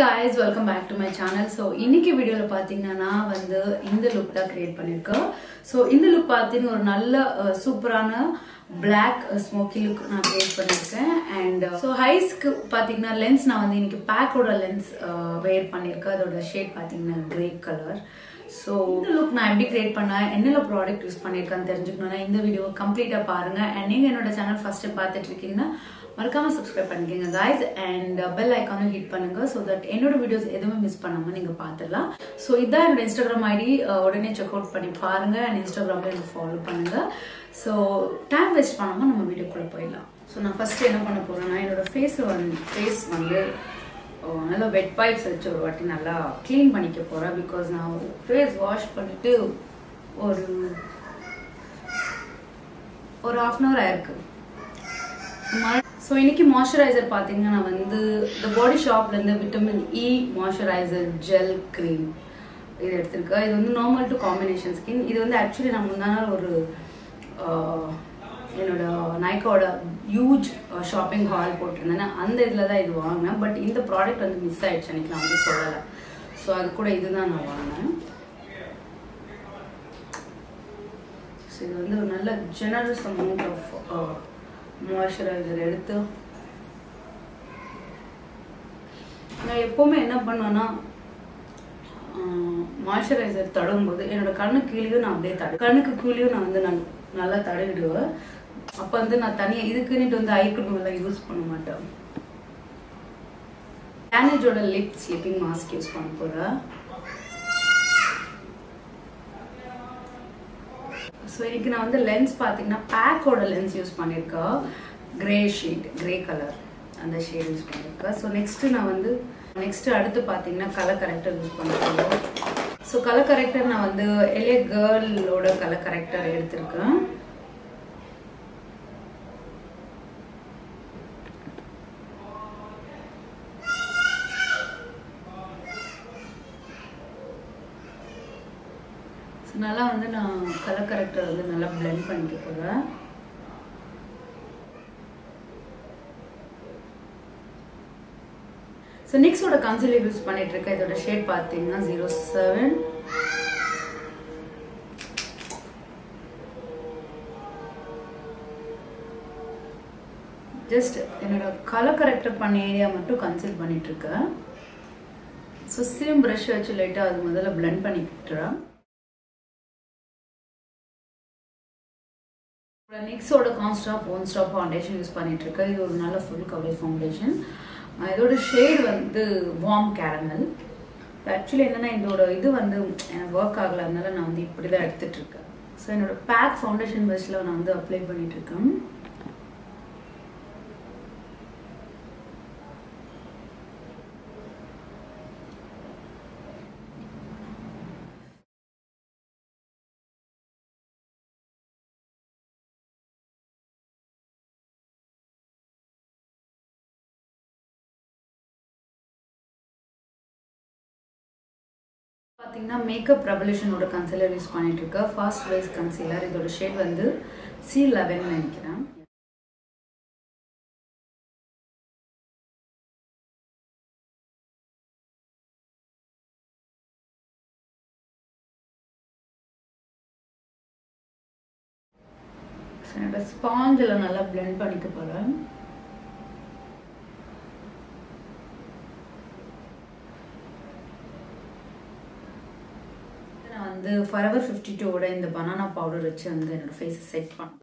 guys welcome back to my channel so இன்னைக்கு வீடியோவில் பார்த்தீங்கன்னா நான் வந்து இந்த லுக் தான் கிரியேட் பண்ணியிருக்கேன் ஸோ இந்த லுக் பார்த்தீங்கன்னா ஒரு நல்ல அஹ், சூப்பரான பிளாக் ஸ்மோக்கி லுக் நான் கிரியேட் பண்ணியிருக்கேன் அண்ட் ஸோ ஹைஸ்க்கு பார்த்தீங்கன்னா லென்ஸ் நான் வந்து இன்னைக்கு பேக்கோட லென்ஸ் வேர் பண்ணியிருக்கேன் அதோட ஷேட் பார்த்தீங்கன்னா கிரே கலர் ஸோ இந்த லுக் நான் எப்படி கிரியேட் பண்ணேன் என்னென்ன ப்ராடக்ட் யூஸ் பண்ணியிருக்கேன்னு தெரிஞ்சுக்கணும்னா இந்த வீடியோ கம்ப்ளீட்டாக பாருங்க அண்ட் நீங்கள் என்னோட சேனல் ஃபர்ஸ்ட் பார்த்துட்டு இருக்கீங்கன்னா மறக்காம சப்ஸ்கிரைப் பண்ணிக்கோங்க காய்ஸ் அண்ட் பெல் ஐக்கானும் ஹிட் பண்ணுங்க ஸோ தட் என்னோட வீடியோஸ் எதுவுமே மிஸ் பண்ணாம நீங்க பார்த்துடலாம் ஸோ இதான் என்னோட இன்ஸ்டாகிராம் ஐடி உடனே செக் அவுட் பண்ணி பாருங்க அண்ட் இன்ஸ்டாகிராம்ல எனக்கு ஃபாலோ பண்ணுங்க ஸோ டைம் வேஸ்ட் பண்ணாம நம்ம வீடியோக்குள்ள போயிடலாம் ஸோ நான் ஃபர்ஸ்ட் என்ன பண்ண போறேன்னா என்னோட ஃபேஸ் வந்து ஃபேஸ் வந்து ஓ, நல்லா வெட் பைப்ஸ் வச்சு ஒரு வாட்டி நல்லா க்ளீன் பண்ணிக்க போறேன் பிகாஸ் நான் ஃபேஸ் வாஷ் பண்ணிட்டு ஒரு ஒரு ஹாஃப் அன் ஹவர் ஆயிருக்கு ஸோ இன்னைக்கு மாய்ஸ்சரைசர் பார்த்தீங்கன்னா நான் வந்து இந்த பாடி ஷாப்லேருந்து vitamin E moisturiser gel cream இது எடுத்திருக்கேன் இது வந்து நார்மல் டு காம்பினேஷன் ஸ்கின் இது வந்து ஆக்சுவலி நான் முந்தா நாள் ஒரு ஆஹ், என்னோட நைக்காவோட ஹியூஜ் ஷாப்பிங் ஹால் போட்டிருந்தேன் அந்த இதில் தான் இது வாங்கினேன் பட் இந்த ப்ராடக்ட் வந்து மிஸ் ஆயிடுச்சு அன்னைக்கு நான் வந்து சொல்லலை ஸோ அது கூட இதுதான் நான் வாங்கினேன் ஸோ இது வந்து ஒரு நல்ல ஜெனரஸ் அமௌண்ட் ஆஃப் மாய்ஸ்சரைசர் எடுத்து நான் எப்போவுமே என்ன பண்ணுவேன்னா மாய்ஸ்சரைசர் தடவும்போது என்னோட கண்ணு கீழேயும் நான் அப்படியே தடு கண்ணுக்கு கீழேயும் நான் வந்து நான் நல்லா தடவிடுவேன் அப்போ வந்து நான் தனியாக இதுக்குன்னுட்டு வந்து ஐ cream எல்லாம் யூஸ் பண்ண மாட்டேன் டேனேஜோட லிப் ஸ்லிப்பிங் மாஸ்க் யூஸ் பண்ண போகிறேன் ஸோ இன்னைக்கு நான் வந்து லென்ஸ் பார்த்தீங்கன்னா பேக்கோட லென்ஸ் யூஸ் பண்ணியிருக்கேன் கிரே ஷீட் கிரே கலர் அந்த ஷேட் யூஸ் பண்ணியிருக்கேன் ஸோ நெக்ஸ்ட்டு நான் வந்து நெக்ஸ்ட்டு அடுத்து பார்த்தீங்கன்னா கலர் கரெக்டர் யூஸ் பண்ணிருக்கேன் ஸோ கலர் கரெக்டர் நான் வந்து எலே கேர்ளோட கலர் கரெக்டர் எடுத்திருக்கேன் ஸோ நல்லா வந்து நான் கலர் கரெக்டர் வந்து நல்லா blend பண்ணிக்க போகிறேன் ஸோ நிக்ஸோட கன்சிலர் யூஸ் பண்ணிட்டு இருக்கேன் இதோட ஷேட் பார்த்தீங்கன்னா ஜீரோ செவன் ஜஸ்ட் என்னோட கலர் கரெக்டர் பண்ண ஏரியா மட்டும் கன்சில் பண்ணிட்டு இருக்கேன் ஸோ சேம் ப்ரஷ் வச்சு லைட்டாக அது முதல்ல blend பண்ணிக்கிட்டுறேன் நிக்ஸோட கான்ஸ்டாப் ஒன் ஸ்டாப் ஃபவுண்டேஷன் யூஸ் பண்ணிட்டு இருக்கேன் இது ஒரு நல்ல ஃபுல் கவரேஜ் ஃபவுண்டேஷன் இதோட ஷேட் வந்து வார்ம் கேரமல் ஆக்சுவலி என்னன்னா இதோட இது வந்து எனக்கு ஒர்க் ஆகல அதனால நான் வந்து இப்படி தான் எடுத்துட்டு இருக்கேன் ஸோ என்னோட பேக் ஃபவுண்டேஷன் பேஸில் நான் வந்து அப்ளை பண்ணிட்டு இருக்கேன் பார்த்தீங்கன்னா மேக்கப் ரெவல்யூஷனோட கன்சீலர் யூஸ் பண்ணிட்டு இருக்கேன் ஃபாஸ்ட் வைஸ் கன்சீலர் இதோட ஷேட் வந்து சி லெவன் நினைக்கிறேன் So, என்னோட ஸ்பாஞ்சில் நல்லா blend பண்ணிக்க போகிறேன் நான் வந்து ஃபரவர் ஃபிஃப்டி டூவோட இந்த பனானா பவுடர் வச்சு வந்து என்னோட ஃபேஸை செட் பண்ணேன்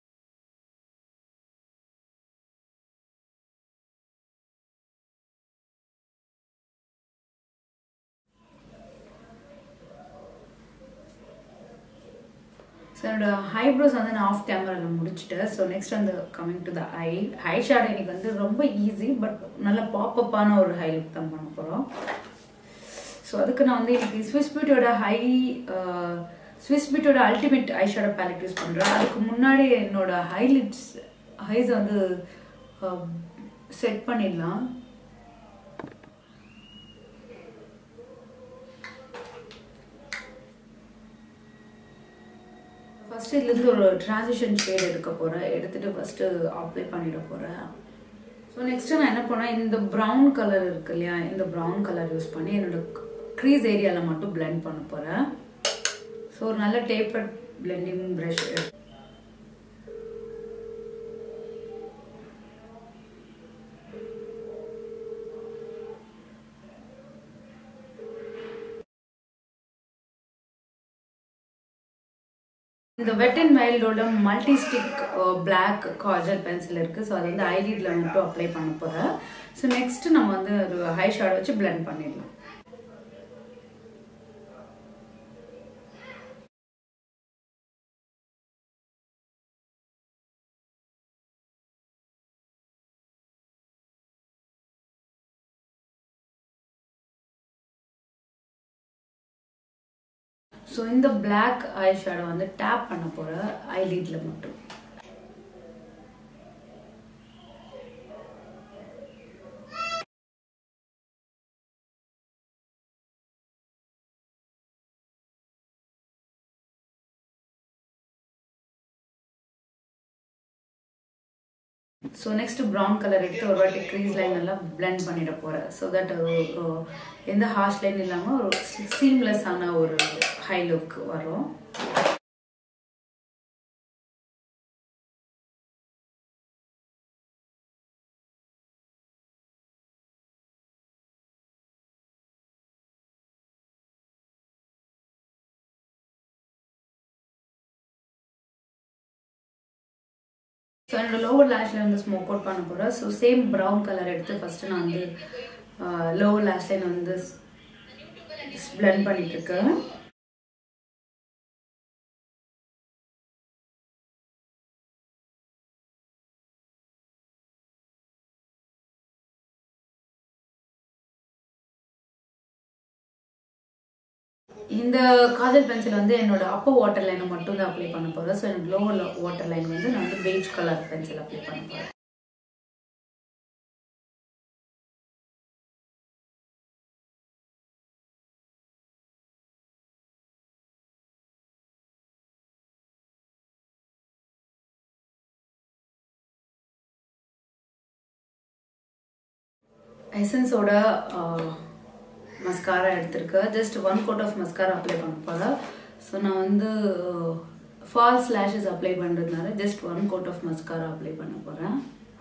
ஸோ என்னோட ஹைப்ரோஸ் வந்து நான் ஆஃப் கேமராவில் முடிச்சுட்டேன் ஸோ நெக்ஸ்ட் வந்து coming to the eye eye shade எனக்கு வந்து ரொம்ப ஈஸி பட் நல்ல பாப்பப்பான ஒரு ஹை லுக் தான் பண்ண போகிறோம் ஸோ அதுக்கு நான் வந்து இன்னைக்கு ஸ்விஸ் பியூட்டியோட ஹை ஸ்விஸ் பியூட்டியோட ultimate eye shadow palette use பண்ணுறேன் அதுக்கு முன்னாடி என்னோட ஹைலைட்ஸ் ஹைஸை வந்து செட் பண்ணிடலாம் ஃபர்ஸ்ட் இதுலேருந்து ஒரு டிரான்சிஷன் ஷேட் எடுக்க போகிறேன் எடுத்துட்டு ஃபர்ஸ்ட் அப்ளை பண்ணிட போகிறேன் ஸோ நெக்ஸ்ட் நான் என்ன பண்ணேன் இந்த ப்ரௌன் கலர் இருக்கு இல்லையா இந்த ப்ரௌன் கலர் யூஸ் பண்ணி என்னோட க்ரீஸ் ஏரியாவில் மட்டும் blend பண்ண போகிறேன் ஸோ ஒரு நல்ல டேப்பர் பிளெண்டிங் ப்ரஷ் இந்த வெட் அண்ட் வைல்டோட multi stick black kajal pencil இருக்குது ஸோ அது வந்து ஐலிட்ல மட்டும் அப்ளை பண்ண போகிறேன் ஸோ நெக்ஸ்ட் நம்ம வந்து ஒரு ஹை ஷேட் வச்சு blend பண்ணிடலாம் ஸோ இந்த பிளாக் ஐ ஷேடோ வந்து டேப் பண்ண போகிற ஐலிட்ல மட்டும் ஸோ நெக்ஸ்ட் ப்ரௌன் கலர் எடுத்து ஒரு வாட்டி க்ரீஸ் லைன் எல்லாம் blend பண்ணிட போகிறேன் ஸோ தட் எந்த ஹார்ஷ் லைன் இல்லாமல் ஒரு சீம்லெஸ்ஸான ஒரு ஹை லுக் வரும் ஸோ என்னோட லோவர் லேஷில் வந்து ஸ்மோக் அவுட் பண்ண போகிறேன் ஸோ சேம் ப்ரௌன் கலர் எடுத்து ஃபஸ்ட்டு நான் வந்து லோவர் லேஷ்லைன் வந்து பிளெண்ட் பண்ணிட்டு இருக்கேன் இந்த காஜல் பென்சில் வந்து என்னோட அப்பர் வாட்டர் லைனை மட்டும் தான் அப்ளை பண்ண போகிறேன் ஸோ என்னோட லோவர் வாட்டர் லைன் வந்து நான் வந்து பெய்ஜ் கலர் பென்சில் அப்ளை பண்ண போகிறேன் எசன்ஸோட மஸ்காரா எடுத்திருக்கேன் just one coat of mascara apply பண்ண போகிறேன் ஸோ நான் வந்து ஃபால்ஸ் லேஷஸ் அப்ளை பண்ணுறதுனால just one coat of mascara apply பண்ண போகிறேன்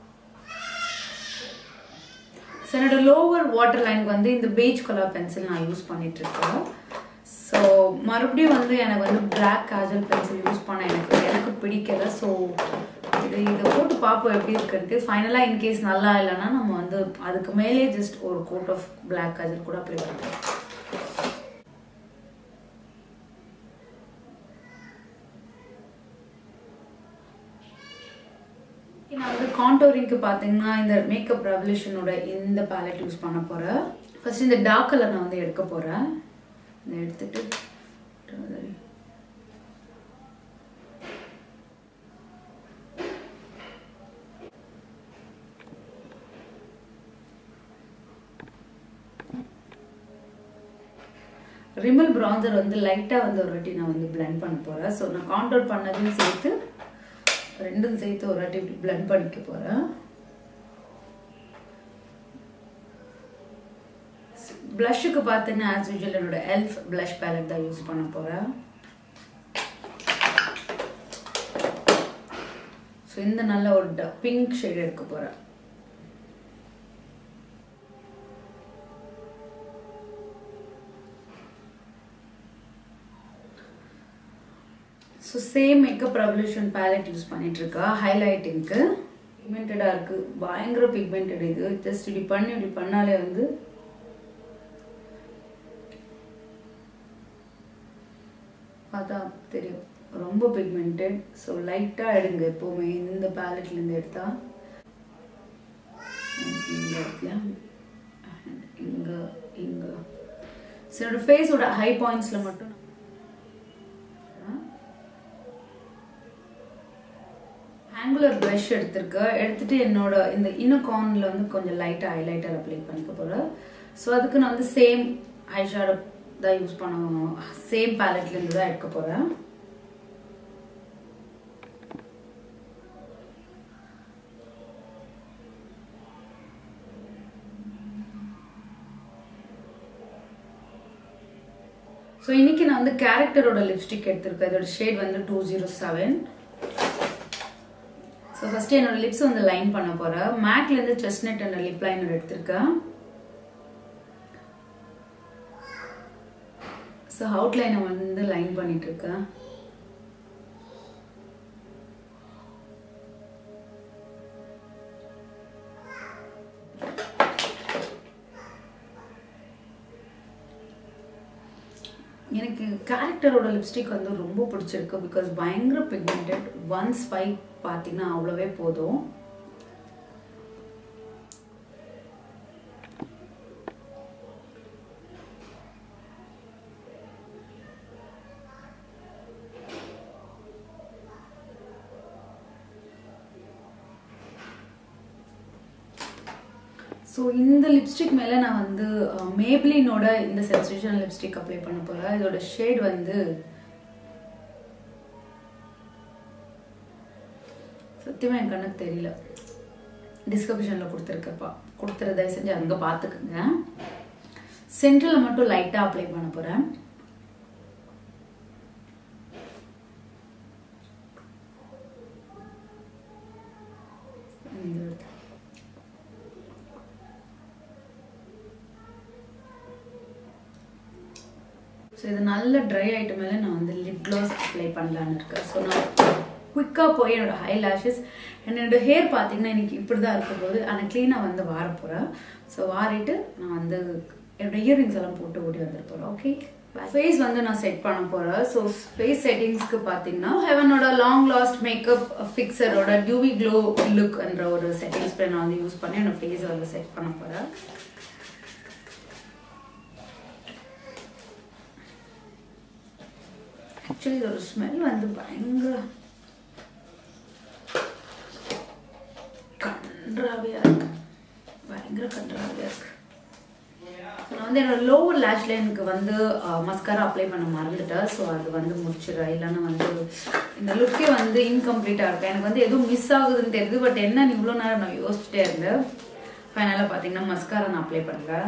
ஸோ என்னோட லோவர் வாட்டர் லைனுக்கு வந்து இந்த பீச் கலர் பென்சில் நான் யூஸ் பண்ணிட்டு இருக்கேன் ஸோ மறுபடியும் வந்து எனக்கு வந்து பிளாக் காஜல் பென்சில் யூஸ் பண்ண எனக்கு எனக்கு பிடிக்கல ஸோ இது இதை போட்டு பார்ப்போம் எப்படி இருக்குன்ட்டு ஃபைனலாக இன்கேஸ் நல்லா இல்லைன்னா நம்ம வந்து அதுக்கு மேலே ஜஸ்ட் ஒரு கோட் ஆஃப் பிளாக் காஜல் கூட அப்ளை பண்ணுறோம் நான் வந்து கான்டோரிங்க்கு பார்த்தீங்கன்னா இந்த மேக்கப் ரெவல்யூஷனோட இந்த பேலட் யூஸ் பண்ண போகிறேன் ஃபர்ஸ்ட் இந்த டார்க் கலர் நான் வந்து எடுக்க போகிறேன் இதை எடுத்துட்டு ரிமல் பிரான்சர் வந்து லைட்டாக வந்து ஒரு வாட்டி நான் வந்து பிளெண்ட் பண்ண போகிறேன் ஸோ நான் கான்டோர் பண்ணதையும் சேர்த்து ரெண்டும் சேர்த்து ஒரு வாட்டி இப்படி பிளெண்ட் பண்ணிக்க போகிறேன் ப்ளஷ்ஷுக்கு பார்த்தீங்கன்னா ஆஸ் யூஜுவல் என்னோட எல்ஃப் ப்ளஷ் பேலட் தான் யூஸ் பண்ண போகிறேன் ஸோ இந்த நல்ல ஒரு பிங்க் ஷேட் எடுக்க போகிறேன் so same makeup revolution palette use பண்ணிட்டு இருக்கா ஹைலைட்டிங்க்கு பிக்மெண்டடாக இருக்கு பயங்கர பிக்மெண்டட் இது ஜஸ்ட் இப்படி பண்ணி இப்படி பண்ணாலே வந்து பார்த்தா தெரியும் ரொம்ப பிக்மெண்டட் ஸோ லைட்டாக எடுங்க எப்போவுமே இந்த பேலட்லேருந்து எடுத்தா இங்கே இடத்துல இங்கே இங்கே ஸோ என்னோட ஃபேஸோட ஹை பாயிண்ட்ஸில் மட்டும் ஆங்குலர் ப்ரஷ் எடுத்திருக்கேன் எடுத்துட்டு என்னோட இந்த இன்னும் கார்னில் வந்து கொஞ்சம் லைட்டாக ஹைலைட்டர் அப்ளை பண்ணிக்க போகிறேன் ஸோ அதுக்கு நான் வந்து சேம் ஐ ஷேடோ தான் யூஸ் பண்ண சேம் பேலட்லேருந்து தான் எடுக்க போகிறேன் ஸோ இன்னைக்கு நான் வந்து கேரக்டரோட லிப்ஸ்டிக் எடுத்திருக்கேன் இதோட ஷேட் வந்து two zero seven so first என்னோட லிப்ஸ் வந்து லைன் பண்ண போகிறேன் மேக்லேருந்து செஸ்னட் என்ற லிப் லைனர் எடுத்திருக்கேன் ஸோ அவுட்லைனை வந்து லைன் பண்ணிட்டு இருக்கேன் எனக்கு கேரக்டரோட லிப்ஸ்டிக் வந்து ரொம்ப பிடிச்சிருக்கு பிகாஸ் பயங்கர பிக்மெண்டட் ஒன் ஸ்பைக் பார்த்தீங்கன்னா அவ்வளோவே போதும் ஸோ இந்த லிப்ஸ்டிக் மேலே நான் வந்து மேப்ளினோட இந்த சென்சேஷன் லிப்ஸ்டிக் அப்ளை பண்ண போகிறேன் இதோட ஷேட் வந்து சத்தியமாக என் கண்ணுக்கு தெரியல டிஸ்கிரிப்ஷனில் கொடுத்துருக்கப்பா கொடுத்துறத செஞ்சு அங்கே பார்த்துக்குங்க சென்ட்ரலில் மட்டும் லைட்டாக அப்ளை பண்ண போகிறேன் இந்த இடத்துல ஸோ இது நல்ல ட்ரை ஆகிட்ட மேலே நான் வந்து லிப் க்ளாஸ் அப்ளை பண்ணலான்னு இருக்கேன் ஸோ நான் குயிக்காக போய் என்னோட ஹை லேஷஸ் என்னோட ஹேர் பார்த்தீங்கன்னா இன்னைக்கு இப்படி தான் இருக்க போது ஆனால் க்ளீனாக வந்து வார போகிறேன் ஸோ வாரிட்டு நான் வந்து என்னோட இயரிங்ஸ் எல்லாம் போட்டு ஓடி வந்துட்டு போகிறேன் ஓகே ஃபேஸ் வந்து நான் செட் பண்ண போகிறேன் ஸோ ஃபேஸ் செட்டிங்ஸ்க்கு பார்த்தீங்கன்னா ஹெவனோட லாங் லாஸ்ட் மேக்கப் ஃபிக்ஸரோட டியூவி க்ளோ லுக் என்ற ஒரு செட்டிங் ஸ்ப்ரே நான் வந்து யூஸ் பண்ணி என்னோட ஃபேஸை வந்து செட் பண்ண போகிறேன் ஆக்சுவலி இதோட ஸ்மெல் வந்து பயங்கர கன்றாவியா இருக்கு பயங்கர கன்றாவியா இருக்கு நான் வந்து என்னோட லோவர் லேஷ் லைனுக்கு வந்து மஸ்காரா அப்ளை பண்ண மறந்துட்டேன் ஸோ அது வந்து முடிச்சிடுறேன் இல்லைன்னா வந்து இந்த லுக்கே வந்து இன்கம்ப்ளீட்டாக இருக்கும் எனக்கு வந்து எதுவும் மிஸ் ஆகுதுன்னு தெரியுது பட் என்ன இவ்வளோ நேரம் நான் யோசிச்சுட்டே இருந்தேன் ஃபைனலாக பார்த்தீங்கன்னா மஸ்காரா நான் அப்ளை பண்ணுறேன்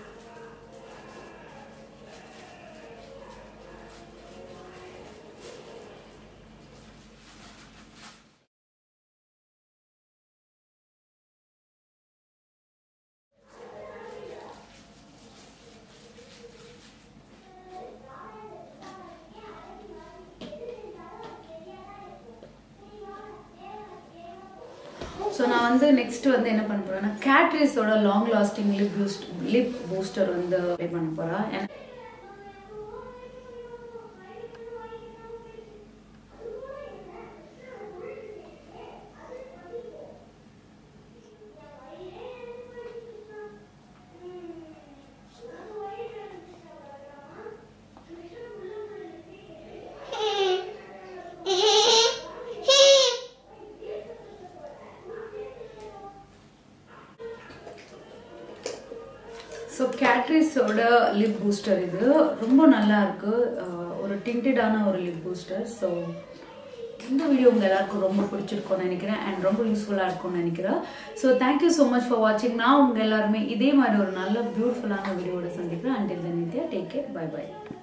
ஸோ நான் வந்து நெக்ஸ்ட் வந்து என்ன பண்ண போறேன்னா கேட்ரிஸோட long lasting lip boost lip booster வந்து அப்ளை பண்ண போறேன் ஸோ கேட்ரிஸோட லிப் பூஸ்டர் இது ரொம்ப நல்லா இருக்கு அஹ் ஒரு டிண்டடான ஒரு லிப் பூஸ்டர் ஸோ இந்த வீடியோ உங்கள் எல்லாருக்கும் ரொம்ப பிடிச்சிருக்கும்னு நினைக்கிறேன் அண்ட் ரொம்ப யூஸ்ஃபுல்லாக இருக்கும்னு நினைக்கிறேன் so thank you so much for வாட்சிங் நான் உங்கள் எல்லாருமே இதே மாதிரி ஒரு நல்ல பியூட்டிஃபுல்லான வீடியோட சந்திக்கிறேன் until then Nithya take care bye by